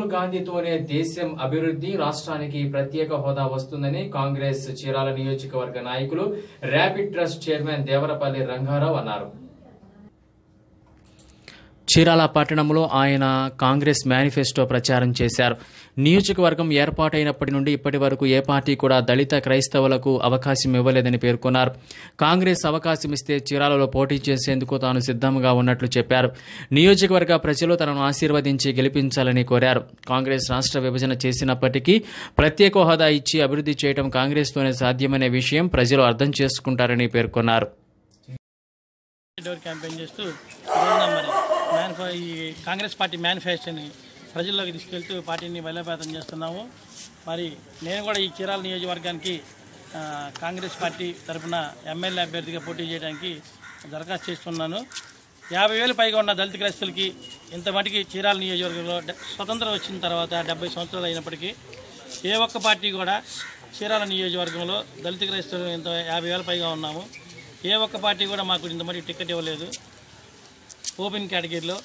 రాహుల్ గాంధీతోనే దేశం అభివృద్ధి రాష్ట్రానికి ప్రత్యేక హోదా వస్తుందని కాంగ్రెస్ చీరాల నియోజకవర్గ నాయకులు rapid trust chairman Devarapalli Rangarao అన్నారు చీరాల పట్టణంలో ఆయన కాంగ్రెస్ మేనిఫెస్టో ప్రచారం చేశారు నియోజకవర్గం ఏర్పాటైనప్పటి నుండి ఇప్పటి వరకు ఏ పార్టీ కూడా దళిత క్రైస్తవులకు అవకాశం ఇవ్వలేదని పేర్కొన్నారు కాంగ్రెస్ అవకాశం ఇస్తే చీరాలలో పోటీ చేసేందుకు తాను సిద్ధంగా ఉన్నట్లు చెప్పారు నియోజకవర్గ ప్రజలు తనను ఆశీర్వదించి గెలిపించాలని కోరారు కాంగ్రెస్ రాష్ట్ర విభజన చేసినప్పటికీ ప్రత్యేక హోదా ఇచ్చి అభివృద్ధి చేయడం కాంగ్రెస్తోనే సాధ్యమనే విషయం ప్రజలు అర్థం చేసుకుంటారని పేర్కొన్నారు డోర్ క్యాంపెయిన్ చేస్తూ ఈరోజున మరి మేనిఫె ఈ కాంగ్రెస్ పార్టీ మేనిఫెస్టోని ప్రజల్లోకి తీసుకెళ్తూ పార్టీని బలోపేతం చేస్తున్నాము మరి నేను కూడా ఈ చీరాల నియోజకవర్గానికి ఆ, కాంగ్రెస్ పార్టీ తరఫున ఎమ్మెల్యే అభ్యర్థిగా పోటీ చేయడానికి దరఖాస్తు చేస్తున్నాను యాభై వేలు పైగా ఉన్న దళిత క్రైస్తులకి ఇంత మటుకి చీరాల నియోజకవర్గంలో డె- స్వతంత్రం వచ్చిన తర్వాత డెబ్బై సంవత్సరాలు అయినప్పటికీ ఏ ఒక్క పార్టీ కూడా చీరాల నియోజకవర్గంలో దళిత క్రైస్తవులు ఇంత యాభై వేల పైగా ఉన్నాము ఏ ఒక్క పార్టీ కూడా మాకు ఇంతమంది టికెట్ ఇవ్వలేదు ఓపెన్ కేటగిరీలో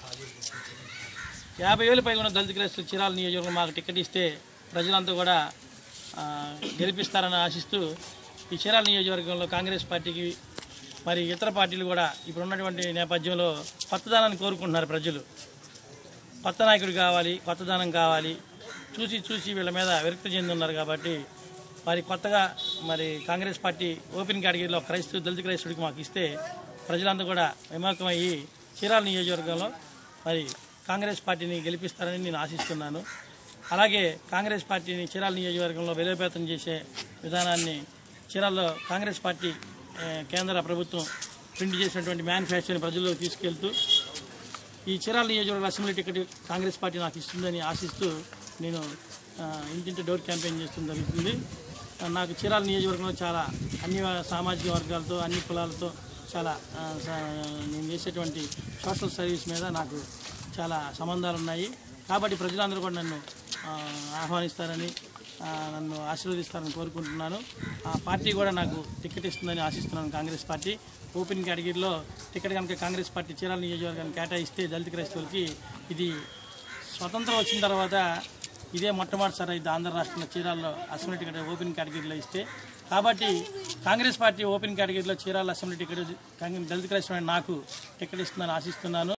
యాభై వేలు పైగా ఉన్న దళిత క్రైస్తవులు చీరాల నియోజకవర్గం మాకు టికెట్ ఇస్తే ప్రజలంతా కూడా ఆ, గెలిపిస్తారని ఆశిస్తూ ఈ చీరాల నియోజకవర్గంలో కాంగ్రెస్ పార్టీకి మరి ఇతర పార్టీలు కూడా ఇప్పుడు ఉన్నటువంటి నేపథ్యంలో కొత్తదానాన్ని కోరుకుంటున్నారు ప్రజలు కొత్త నాయకుడు కావాలి కొత్తదనం కావాలి చూసి చూసి వీళ్ళ మీద విరక్తి చెంది ఉన్నారు కాబట్టి మరి కొత్తగా మరి కాంగ్రెస్ పార్టీ ఓపెన్ కేటగిరీలో క్రైస్తవ దళిత క్రైస్తవుడికి మాకు ఇస్తే ప్రజలంతా కూడా విమోకమయ్యి చీరాల నియోజకవర్గంలో మరి కాంగ్రెస్ పార్టీని గెలిపిస్తారని నేను ఆశిస్తున్నాను అలాగే కాంగ్రెస్ పార్టీని చీరాల నియోజకవర్గంలో బలోపేతం చేసే విధానాన్ని చీరాల్లో కాంగ్రెస్ పార్టీ ఆ, కేంద్ర ప్రభుత్వం ప్రింట్ చేసినటువంటి మేనిఫెస్టోని ప్రజల్లోకి తీసుకెళ్తూ ఈ చీరాల నియోజకవర్గ అసెంబ్లీ టికెట్ కాంగ్రెస్ పార్టీ నాకు ఇస్తుందని ఆశిస్తూ నేను ఆ, ఇంటింటి డోర్ క్యాంపెయిన్ చేస్తుంది జరుగుతుంది ఆ, నాకు చీరాల నియోజకవర్గంలో చాలా అన్ని సామాజిక వర్గాలతో అన్ని కులాలతో చాలా ఆ, స- నేను చేసేటువంటి సోషల్ సర్వీస్ మీద నాకు చాలా సంబంధాలు ఉన్నాయి కాబట్టి ప్రజలందరూ కూడా నన్ను ఆ, ఆహ్వానిస్తారని ఆ, నన్ను ఆశీర్వదిస్తారని కోరుకుంటున్నాను ఆ పార్టీ కూడా నాకు టికెట్ ఇస్తుందని ఆశిస్తున్నాను కాంగ్రెస్ పార్టీ ఓపెన్ కేటగిరీలో టికెట్ కనుక కాంగ్రెస్ పార్టీ చీరాల నియోజకవర్గాన్ని కేటాయిస్తే దళిత క్రైస్తవులకి ఇది స్వతంత్రం వచ్చిన తర్వాత ఇదే మొట్టమొదటిసారి ఇది ఆంధ్ర రాష్ట్రంలో చీరాల్లో అసెంబ్లీ టికెట్ ఓపెన్ కేటగిరీలో ఇస్తే కాబట్టి కాంగ్రెస్ పార్టీ ఓపెన్ కేటగిరీలో చీరాల అసెంబ్లీ టికెట్ కాంగ్రెస్ దళిత క్రైస్తవుని నాకు టికెట్ ఇస్తుందని ఆశిస్తున్నాను